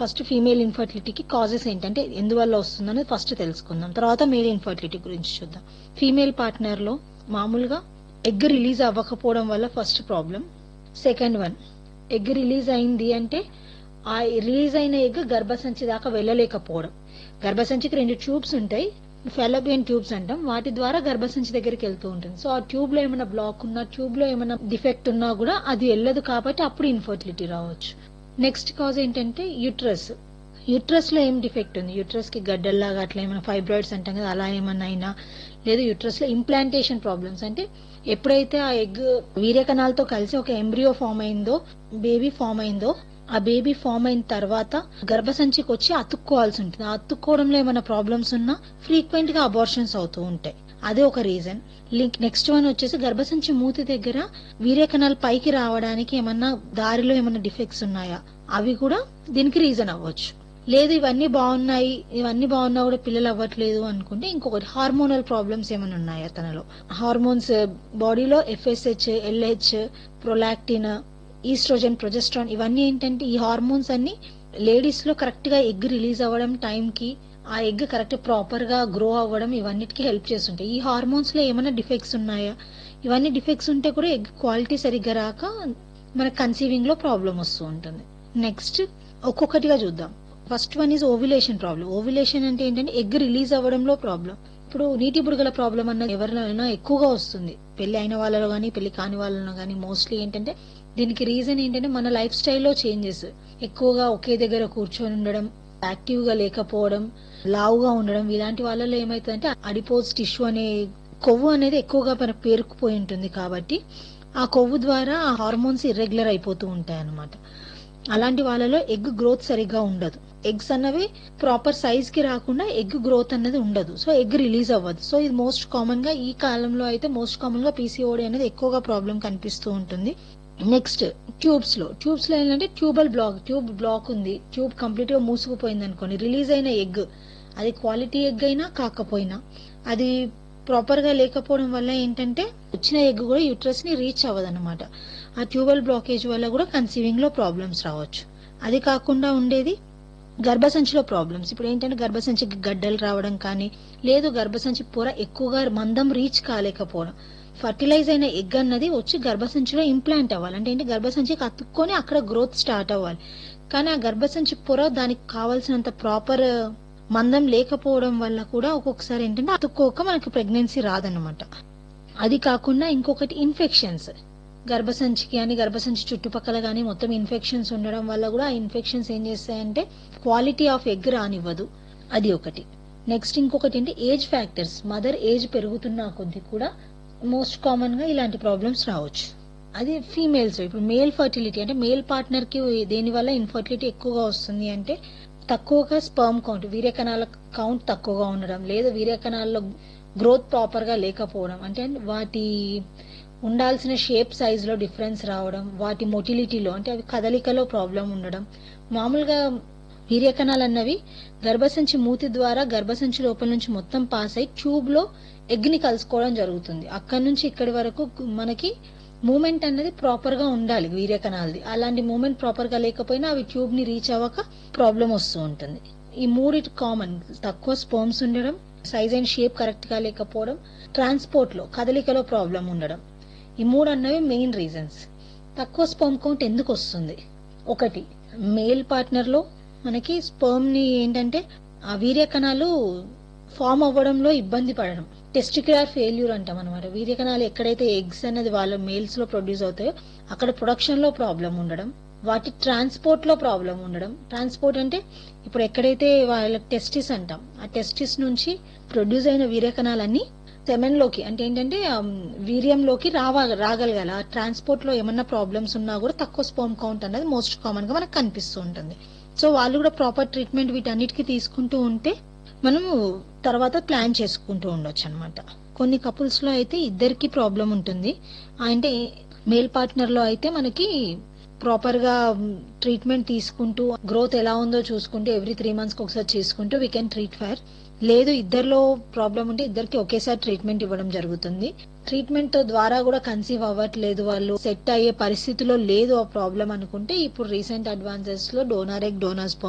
first female ఇన్ఫర్టిలిటీకి causes ఏంటంటే ఎందువల్ల వస్తుందనేది first తెలుసుకుందాం తర్వాత మేల్ ఇన్ఫర్టిలిటీ గురించి చూద్దాం ఫీమేల్ పార్ట్నర్ లో మామూలుగా ఎగ్ రిలీజ్ అవ్వకపోవడం వల్ల first problem second one egg release అయింది అంటే ఆ రిలీజ్ అయిన ఎగ్ గర్భసంచి దాకా వెళ్ళలేకపోవడం గర్భసంచికి రెండు ట్యూబ్స్ ఉంటాయి ఫెలోపియన్ ట్యూబ్స్ అంటాం వాటి ద్వారా గర్భసంచి దగ్గరికి వెళ్తూ ఉంటుంది సో ఆ ట్యూబ్ లో ఏమైనా బ్లాక్ ఉన్నా ట్యూబ్ లో ఏమైనా డిఫెక్ట్ ఉన్నా కూడా అది వెళ్ళదు కాబట్టి అప్పుడు ఇన్ఫర్టిలిటీ రావచ్చు నెక్స్ట్ కాజ్ ఏంటంటే యూట్రస్ యూట్రస్ లో ఏం డిఫెక్ట్ ఉంది యూట్రస్ కి గడ్డల్లాగా అట్లా ఏమైనా ఫైబ్రాయిడ్స్ అంటాం కదా అలా ఏమన్నా అయినా లేదు యూట్రస్ లో ఇంప్లాంటేషన్ ప్రాబ్లమ్స్ అంటే ఎప్పుడైతే ఆ ఎగ్ వీర్యకణాలతో కలిసి ఒక ఎంబ్రియో ఫామ్ అయిందో బేబీ ఫామ్ అయిందో ఆ బేబీ ఫామ్ అయిన తర్వాత గర్భసంచికి వచ్చి అతుక్కోవాల్సి ఉంటుంది ఆ అతుక్కోవడంలో ఏమైనా ప్రాబ్లమ్స్ ఉన్నా ఫ్రీక్వెంట్ గా అబార్షన్స్ అవుతూ ఉంటాయి అదే ఒక రీజన్ లింక్ నెక్స్ట్ వన్ వచ్చేసి గర్భసంచి మూతి దగ్గర వీర్యకణాలు పైకి రావడానికి ఏమన్నా దారిలో ఏమన్నా డిఫెక్ట్స్ ఉన్నాయా అవి కూడా దీనికి రీజన్ అవ్వచ్చు లేదు ఇవన్నీ బాగున్నాయి ఇవన్నీ బాగున్నా కూడా పిల్లలు అవ్వట్లేదు అనుకుంటే ఇంకొకటి హార్మోనల్ ప్రాబ్లమ్స్ ఏమైనా ఉన్నాయా తనలో హార్మోన్స్ బాడీలో FSH LH prolactin oestrogen progesterone ఇవన్నీ ఏంటంటే ఈ హార్మోన్స్ అన్ని లేడీస్ లో కరెక్ట్ గా ఎగ్ రిలీజ్ అవ్వడం టైం కి ఆ ఎగ్ కరెక్ట్ ప్రాపర్ గా గ్రో అవ్వడం ఇవన్నిటికీ హెల్ప్ చేస్తుంటాయి ఈ హార్మోన్స్ లో ఏమైనా డిఫెక్ట్స్ ఉన్నాయా ఇవన్నీ డిఫెక్ట్స్ ఉంటే కూడా ఎగ్ క్వాలిటీ సరిగ్గా రాక మన కన్సీవింగ్ లో ప్రాబ్లం వస్తూ ఉంటుంది నెక్స్ట్ ఒక్కొక్కటిగా చూద్దాం first one is ovulation problem ovulation అంటే ఏంటంటే ఎగ్ రిలీజ్ అవ్వడంలో ప్రాబ్లం ఇప్పుడు నీటి బుడగల ప్రాబ్లం అన్నది ఎవరినైనా ఎక్కువగా వస్తుంది పెళ్లి అయిన వాళ్ళలో కానీ పెళ్లి కాని వాళ్ళలో కానీ మోస్ట్లీ ఏంటంటే దీనికి రీజన్ ఏంటంటే మన లైఫ్ స్టైల్లో చేంజెస్ ఎక్కువగా ఒకే దగ్గర కూర్చొని ఉండడం యాక్టివ్ గా లేకపోవడం లావుగా ఉండడం ఇలాంటి వాళ్ళలో ఏమైతుందంటే అడిపోజ్ టిష్యూ అనే కొవ్వు అనేది ఎక్కువగా మన పేరుకుపోయి ఉంటుంది కాబట్టి ఆ కొవ్వు ద్వారా ఆ హార్మోన్స్ ఇర్రెగ్యులర్ అయిపోతూ ఉంటాయి అన్నమాట అలాంటి వాళ్ళలో ఎగ్ గ్రోత్ సరిగ్గా ఉండదు ఎగ్స్ అన్నవి ప్రాపర్ సైజ్ కి రాకుండా ఎగ్ గ్రోత్ అన్నది ఉండదు సో ఎగ్ రిలీజ్ అవ్వదు సో ఇది మోస్ట్ కామన్ గా ఈ కాలంలో అయితే మోస్ట్ కామన్ గా పీసీఓడి అనేది ఎక్కువగా ప్రాబ్లం కనిపిస్తూ ఉంటుంది నెక్స్ట్ ట్యూబ్స్ లో ట్యూబ్స్ లో ఏంటంటే ట్యూబల్ బ్లాక్ ట్యూబ్ బ్లాక్ ఉంది ట్యూబ్ కంప్లీట్ గా మూసుకుపోయింది అనుకోండి రిలీజ్ అయిన ఎగ్ అది క్వాలిటీ ఎగ్ అయినా కాకపోయినా అది ప్రాపర్ గా లేకపోవడం వల్ల ఏంటంటే వచ్చిన ఎగ్ కూడా యూట్రస్ ని రీచ్ అవ్వదన్నమాట ఆ ట్యూబల్ బ్లాకేజ్ వల్ల కూడా కన్సీవింగ్ లో ప్రాబ్లమ్స్ రావచ్చు అది కాకుండా ఉండేది గర్భసంచిలో ప్రాబ్లమ్స్ ఇప్పుడు ఏంటంటే గర్భసంచికి గడ్డలు రావడం కానీ లేదు గర్భసంచి పొర ఎక్కువగా మందం రీచ్ కాలేకపోవడం ఫర్టిలైజ్ అయిన ఎగ్ అన్నది వచ్చి గర్భసంచిలో ఇంప్లాంట్ అవ్వాలి అంటే ఏంటి గర్భసంచికి అతుక్కొని అక్కడ గ్రోత్ స్టార్ట్ అవ్వాలి కానీ ఆ గర్భసంచి పొర దానికి కావాల్సినంత ప్రాపర్ మందం లేకపోవడం వల్ల కూడా ఒక్కొక్కసారి ఏంటంటే అతుక్కోక మనకి ప్రెగ్నెన్సీ రాదనమాట అది కాకుండా ఇంకొకటి ఇన్ఫెక్షన్స్ గర్భసంచికి అని గర్భసంచి చుట్టుపక్కల కానీ మొత్తం ఇన్ఫెక్షన్స్ ఉండడం వల్ల కూడా ఆ ఇన్ఫెక్షన్స్ ఏం చేస్తాయంటే క్వాలిటీ ఆఫ్ ఎగ్ రానివ్వదు అది ఒకటి నెక్స్ట్ ఇంకొకటి ఏంటి ఏజ్ ఫ్యాక్టర్స్ మదర్ ఏజ్ పెరుగుతున్న కొద్ది కూడా మోస్ట్ కామన్ గా ఇలాంటి ప్రాబ్లమ్స్ రావచ్చు అది ఫీమేల్స్ ఇప్పుడు మేల్ ఫర్టిలిటీ అంటే మేల్ పార్ట్నర్ కి దేని వల్ల ఇన్ఫర్టిలిటీ ఎక్కువగా వస్తుంది అంటే తక్కువగా స్పర్మ్ కౌంట్ వీర్యకణాల కౌంట్ తక్కువగా ఉండడం లేదా వీర్యకణాల్లో గ్రోత్ ప్రాపర్ గా లేకపోవడం అంటే వాటి ఉండాల్సిన షేప్ సైజ్ లో డిఫరెన్స్ రావడం వాటి మొటిలిటీలో అంటే అవి కదలికలో ప్రాబ్లం ఉండడం మామూలుగా వీర్యకణాలు అన్నవి గర్భసంచి మూతి ద్వారా గర్భసంచి లోపల నుంచి మొత్తం పాస్ అయి ట్యూబ్ లో ఎగ్ ని కలుసుకోవడం జరుగుతుంది అక్కడి నుంచి ఇక్కడి వరకు మనకి మూమెంట్ అనేది ప్రాపర్ గా ఉండాలి వీర్యకణాలది అలాంటి మూమెంట్ ప్రాపర్ గా లేకపోయినా అవి ట్యూబ్ ని రీచ్ అవ్వక ప్రాబ్లం వస్తూ ఉంటుంది ఈ మూడిటి కామన్ తక్కువ స్పోమ్స్ ఉండడం సైజ్ అండ్ షేప్ కరెక్ట్ గా లేకపోవడం ట్రాన్స్పోర్ట్ లో కదలికలో ప్రాబ్లం ఉండడం ఈ మూడు అన్నవి మెయిన్ రీజన్స్ తక్కువ స్పర్మ్ కౌంట్ ఎందుకు వస్తుంది ఒకటి మేల్ పార్ట్నర్ లో మనకి స్పర్మ్ ని ఏంటంటే ఆ వీర్య కణాలు ఫామ్ అవ్వడంలో ఇబ్బంది పడడం టెస్టిక్యులర్ ఫెయిల్యూర్ అంటాం అనమాట వీర్య కణాలు ఎక్కడైతే ఎగ్స్ అనేది వాళ్ళ మేల్స్ లో ప్రొడ్యూస్ అవుతాయో అక్కడ ప్రొడక్షన్ లో ప్రాబ్లం ఉండడం వాటి ట్రాన్స్పోర్ట్ లో ప్రాబ్లం ఉండడం ట్రాన్స్పోర్ట్ అంటే ఇప్పుడు ఎక్కడైతే వాళ్ళ టెస్టిస్ అంటాం ఆ టెస్టిస్ నుంచి ప్రొడ్యూస్ అయిన వీర్య కణాలన్నీ సెమెన్ లోకి అంటే ఏంటంటే వీర్యంలోకి రావ రాగలగాల ట్రాన్స్పోర్ట్ లో ఏమన్నా ప్రాబ్లమ్స్ ఉన్నా కూడా తక్కువ స్పోమ్ కౌంట్ అనేది మోస్ట్ కామన్ గా మనకు కనిపిస్తూ ఉంటుంది సో వాళ్ళు కూడా ప్రాపర్ ట్రీట్మెంట్ వీటన్నిటికీ తీసుకుంటూ ఉంటే మనము తర్వాత ప్లాన్ చేసుకుంటూ ఉండొచ్చు అనమాట కొన్ని కపుల్స్ లో అయితే ఇద్దరికి ప్రాబ్లం ఉంటుంది అంటే మేల్ పార్ట్నర్ లో అయితే మనకి ప్రాపర్ గా ట్రీట్మెంట్ తీసుకుంటూ గ్రోత్ ఎలా ఉందో చూసుకుంటూ ఎవ్రీ త్రీ మంత్స్ ఒకసారి చేసుకుంటూ వీ కెన్ ట్రీట్ ఫైర్ లేదు ఇద్దరిలో ప్రాబ్లం ఉంటే ఇద్దరికి ఒకేసారి ట్రీట్మెంట్ ఇవ్వడం జరుగుతుంది ట్రీట్మెంట్ ద్వారా కూడా కన్సీవ్ అవ్వట్లేదు వాళ్ళు సెట్ అయ్యే పరిస్థితిలో లేదు ఆ ప్రాబ్లం అనుకుంటే ఇప్పుడు రీసెంట్ అడ్వాన్సెస్ లో డోనార్ ఎగ్ డోనార్